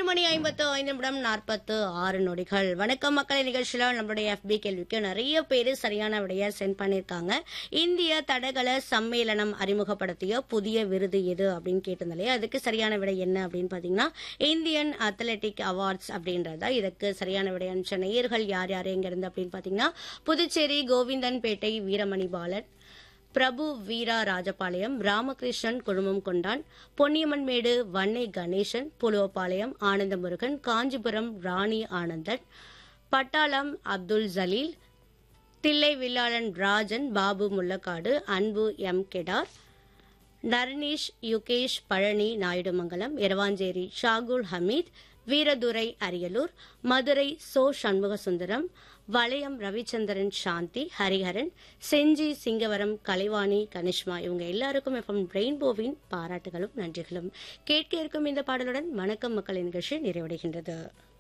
மணி ஐம்பத்து ஐந்து நிமிடம் நாற்பத்து ஆறு நொடிகள் வணக்கம் மக்கள் நிகழ்ச்சியில் நம்மளுடைய எஃபி கேள்விக்கு நிறைய பேர் சரியான விடைய சென்ட் பண்ணியிருக்காங்க இந்திய தடகள சம்மேளனம் அறிமுகப்படுத்திய புதிய விருது எது அப்படின்னு கேட்டிருந்தாலே அதுக்கு சரியான விடை என்ன அப்படின்னு பார்த்தீங்கன்னா இந்தியன் அத்லெட்டிக் அவார்ட்ஸ் அப்படின்றதா இதுக்கு சரியான விடை அனுப்பிச்ச நேயர்கள் யார் யார் எங்கிருந்து அப்படின்னு பார்த்தீங்கன்னா புதுச்சேரி கோவிந்தன்பேட்டை வீரமணி பாலன் பிரபு வீரா ராஜபாளையம் ராமகிருஷ்ணன் குழுமம் கொண்டான் பொன்னியம்மன்மேடு வன்னை கணேசன் புலுவப்பாளையம் ஆனந்தமுருகன் காஞ்சிபுரம் ராணி ஆனந்தன் பட்டாளம் அப்துல் ஜலீல் தில்லை வில்லாளன் ராஜன் பாபு முள்ளக்காடு அன்பு எம் கெடார் நர்னீஷ் யுகேஷ் பழனி நாயுடுமங்கலம் எரவாஞ்சேரி ஷாகுல் ஹமீத் வீரதுரை அரியலூர் மதுரை சோ சண்முகசுந்தரம் வளையம் ரவிச்சந்திரன் சாந்தி ஹரிஹரன் செஞ்சி சிங்கவரம் கலைவாணி கனிஷ்மா இவங்க எல்லாருக்கும் எஃப்எம் ரெயின்போவின் பாராட்டுகளும் நன்றிகளும் கேட்க இருக்கும் இந்த பாடலுடன் வணக்கம் மக்கள் நிகழ்ச்சி நிறைவடைகின்றது